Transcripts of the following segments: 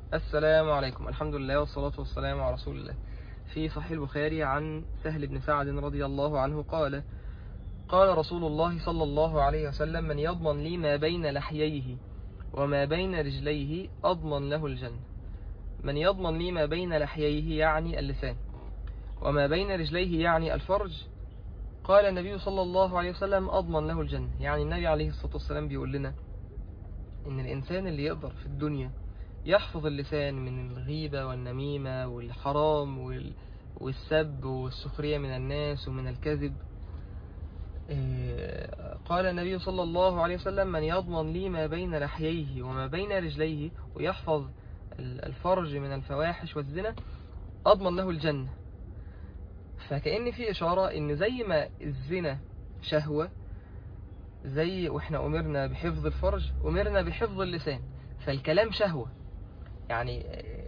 السلام عليكم الحمد لله والصلاة والسلام على رسول الله في صحيح البخاري عن سهل بن سعد رضي الله عنه قال قال رسول الله صلى الله عليه وسلم من يضمن لي ما بين لحييه وما بين رجليه أضمن له الجنة من يضمن لي ما بين لحييه يعني اللسان وما بين رجليه يعني الفرج قال النبي صلى الله عليه وسلم أضمن له الجنة يعني النبي عليه الصلاة والسلام بيقول لنا إن الإنسان اللي يقدر في الدنيا يحفظ اللسان من الغيبة والنميمة والحرام وال... والسب والسخرية من الناس ومن الكذب قال النبي صلى الله عليه وسلم من يضمن لي ما بين لحييه وما بين رجليه ويحفظ الفرج من الفواحش والزنا أضمن له الجنة فكأن في إشارة إن زي ما الزنا شهوة زي وإحنا أمرنا بحفظ الفرج أمرنا بحفظ اللسان فالكلام شهوة يعني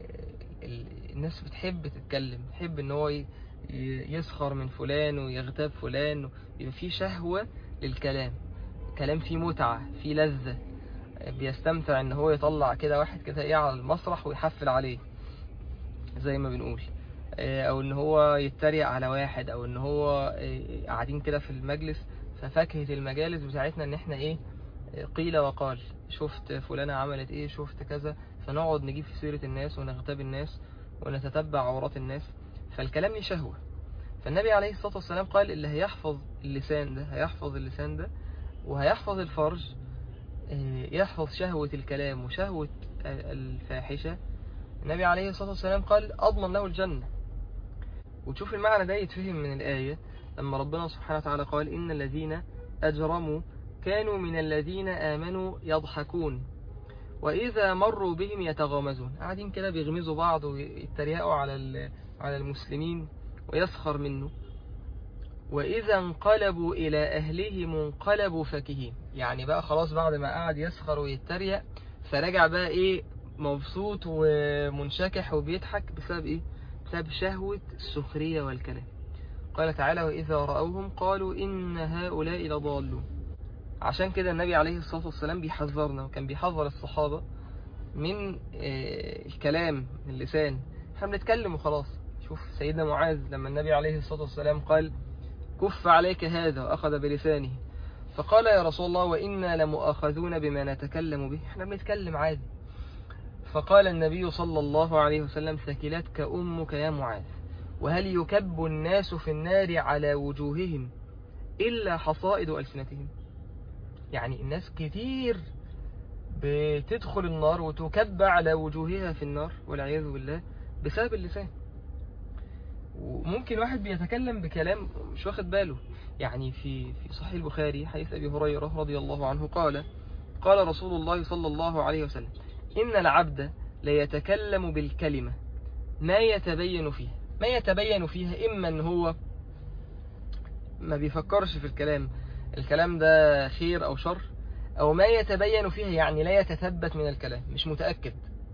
الناس بتحب تتكلم تحب ان هو يسخر من فلان ويغتاب فلان يبقى فيه شهوة للكلام كلام فيه متعة فيه لذة بيستمتع ان هو يطلع كده واحد كده ايه على المسرح ويحفل عليه زي ما بنقول او ان هو يتريق على واحد او ان هو قاعدين كده في المجلس ففاكهة المجالس بتاعتنا ان احنا ايه قيل وقال شفت فلانة عملت ايه شفت كذا فنقعد نجيب في سيرة الناس ونغتاب الناس ونتتبع عورات الناس فالكلام ليه شهوة فالنبي عليه الصلاة والسلام قال اللي هيحفظ اللسان ده هيحفظ اللسان ده وهيحفظ الفرج يحفظ شهوة الكلام وشهوة الفاحشة النبي عليه الصلاة والسلام قال أضمن له الجنة وتشوف المعنى ده يتفهم من الآية لما ربنا سبحانه وتعالى قال إن الذين أجرموا كانوا من الذين آمنوا يضحكون وإذا مروا بهم يتغامزون قاعدين كده بيغمزوا بعض ويتريقوا على على المسلمين ويسخر منه وإذا انقلبوا إلى أهلهم انقلبوا فكهين يعني بقى خلاص بعد ما قعد يسخر ويتريق فرجع بقى إيه مبسوط ومنشكح وبيضحك بسبب إيه بسبب شهوة السخرية والكلام قال تعالى وإذا رأوهم قالوا إن هؤلاء لضالون عشان كده النبي عليه الصلاة والسلام بيحذرنا وكان بيحذر الصحابة من الكلام من اللسان احنا بنتكلم وخلاص شوف سيدنا معاذ لما النبي عليه الصلاة والسلام قال كف عليك هذا وأخذ بلسانه فقال يا رسول الله وإنا لمؤاخذون بما نتكلم به احنا بنتكلم عادي فقال النبي صلى الله عليه وسلم ثكلتك أمك يا معاذ وهل يكب الناس في النار على وجوههم إلا حصائد ألسنتهم يعني الناس كتير بتدخل النار وتكب على وجوهها في النار والعياذ بالله بسبب اللسان وممكن واحد بيتكلم بكلام مش واخد باله يعني في في صحيح البخاري حديث أبي هريرة رضي الله عنه قال قال رسول الله صلى الله عليه وسلم إن العبد ليتكلم بالكلمة ما يتبين فيها ما يتبين فيها إما أن هو ما بيفكرش في الكلام الكلام ده خير أو شر أو ما يتبين فيها يعني لا يتثبت من الكلام مش متأكد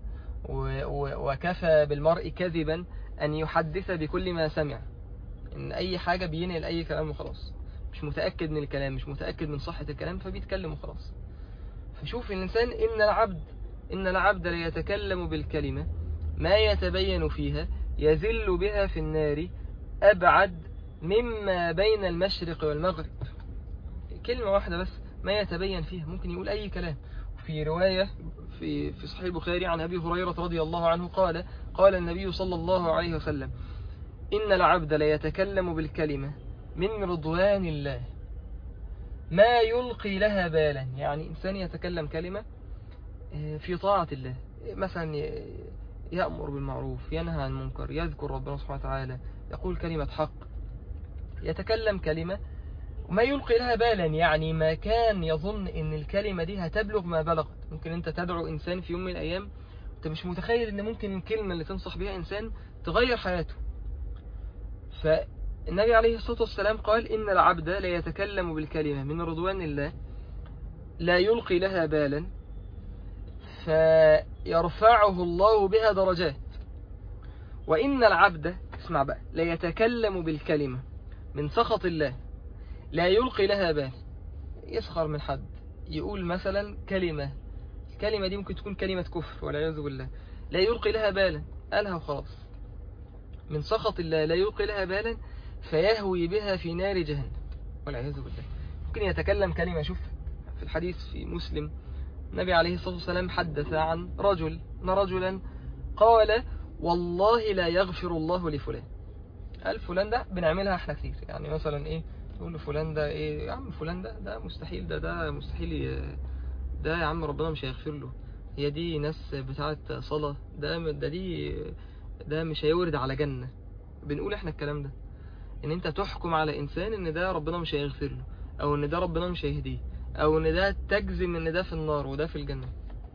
وكفى بالمرء كذبا أن يحدث بكل ما سمع إن أي حاجة بينقل أي كلام وخلاص مش متأكد من الكلام مش متأكد من صحة الكلام فبيتكلم وخلاص فشوف الإنسان إن العبد إن العبد ليتكلم بالكلمة ما يتبين فيها يزل بها في النار أبعد مما بين المشرق والمغرب كلمة واحدة بس ما يتبين فيها ممكن يقول أي كلام في رواية في في صحيح البخاري عن أبي هريرة رضي الله عنه قال قال النبي صلى الله عليه وسلم إن العبد ليتكلم بالكلمة من رضوان الله ما يلقي لها بالا يعني إنسان يتكلم كلمة في طاعة الله مثلا يأمر بالمعروف ينهى عن المنكر يذكر ربنا سبحانه وتعالى يقول كلمة حق يتكلم كلمة وما يلقي لها بالا يعني ما كان يظن ان الكلمة دي هتبلغ ما بلغت ممكن انت تدعو انسان في يوم من الايام انت مش متخيل ان ممكن الكلمة اللي تنصح بها انسان تغير حياته فالنبي عليه الصلاة والسلام قال ان العبد لا يتكلم بالكلمة من رضوان الله لا يلقي لها بالا فيرفعه الله بها درجات وإن العبد اسمع بقى لا يتكلم بالكلمة من سخط الله لا يلقي لها بال يسخر من حد يقول مثلا كلمة الكلمة دي ممكن تكون كلمة كفر والعياذ بالله لا يلقي لها بالا قالها وخلاص من سخط الله لا يلقي لها بالا فيهوي بها في نار جهنم والعياذ بالله ممكن يتكلم كلمة شوف في الحديث في مسلم النبي عليه الصلاة والسلام حدث عن رجل أن رجلا قال والله لا يغفر الله لفلان قال فلان ده بنعملها احنا كتير يعني مثلا ايه نقول له فلان ده ايه يا عم فلان ده ده مستحيل ده ده مستحيل ي- ده يا عم ربنا مش هيغفر له هي دي ناس بتاعت صلاة ده ده دي ده مش هيورد على جنة بنقول احنا الكلام ده ان انت تحكم على انسان ان ده ربنا مش هيغفر له او ان ده ربنا مش هيهديه او ان ده تجزم ان ده في النار وده في الجنة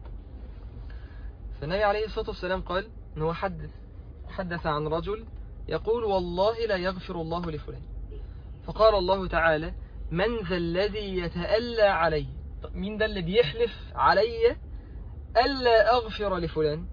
فالنبي عليه الصلاة والسلام قال ان هو حدث حدث عن رجل يقول والله لا يغفر الله لفلان فقال الله تعالى من ذا الذي يتألى علي طب مين ده اللي بيحلف علي ألا أغفر لفلان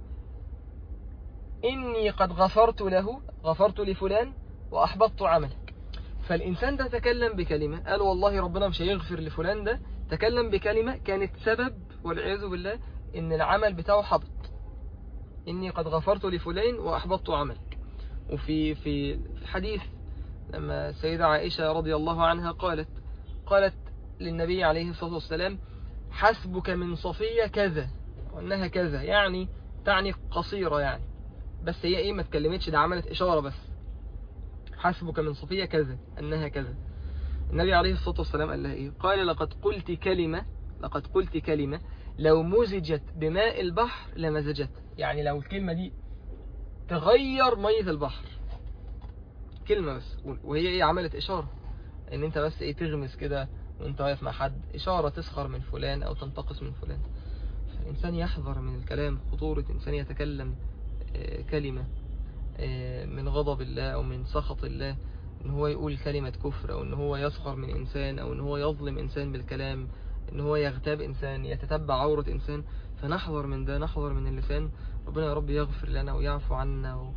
إني قد غفرت له غفرت لفلان وأحبطت عملك فالإنسان ده تكلم بكلمة قال والله ربنا مش هيغفر لفلان ده تكلم بكلمة كانت سبب والعياذ بالله إن العمل بتاعه حبط إني قد غفرت لفلان وأحبطت عملك وفي في الحديث لما السيدة عائشة رضي الله عنها قالت قالت للنبي عليه الصلاة والسلام حسبك من صفية كذا وأنها كذا يعني تعني قصيرة يعني بس هي إيه ما تكلمتش ده عملت إشارة بس حسبك من صفية كذا أنها كذا النبي عليه الصلاة والسلام قال لها إيه قال لقد قلت كلمة لقد قلت كلمة لو مزجت بماء البحر لمزجت يعني لو الكلمة دي تغير مية البحر كلمة بس وهي ايه عملت اشارة ان انت بس ايه تغمس كده وانت واقف مع حد اشارة تسخر من فلان او تنتقص من فلان فالانسان يحذر من الكلام خطورة انسان يتكلم آه، كلمة آه، من غضب الله او من سخط الله ان هو يقول كلمة كفر او ان هو يسخر من انسان او ان هو يظلم انسان بالكلام ان هو يغتاب انسان يتتبع عورة انسان فنحذر من ده نحذر من اللسان ربنا يا رب يغفر لنا ويعفو عنا و...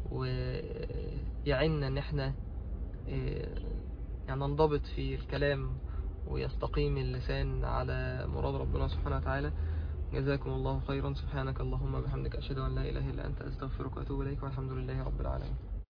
ويعنا ان احنا آه، يعني ننضبط في الكلام ويستقيم اللسان على مراد ربنا سبحانه وتعالى جزاكم الله خيرا سبحانك اللهم وبحمدك أشهد أن لا إله إلا أنت أستغفرك وأتوب إليك والحمد لله رب العالمين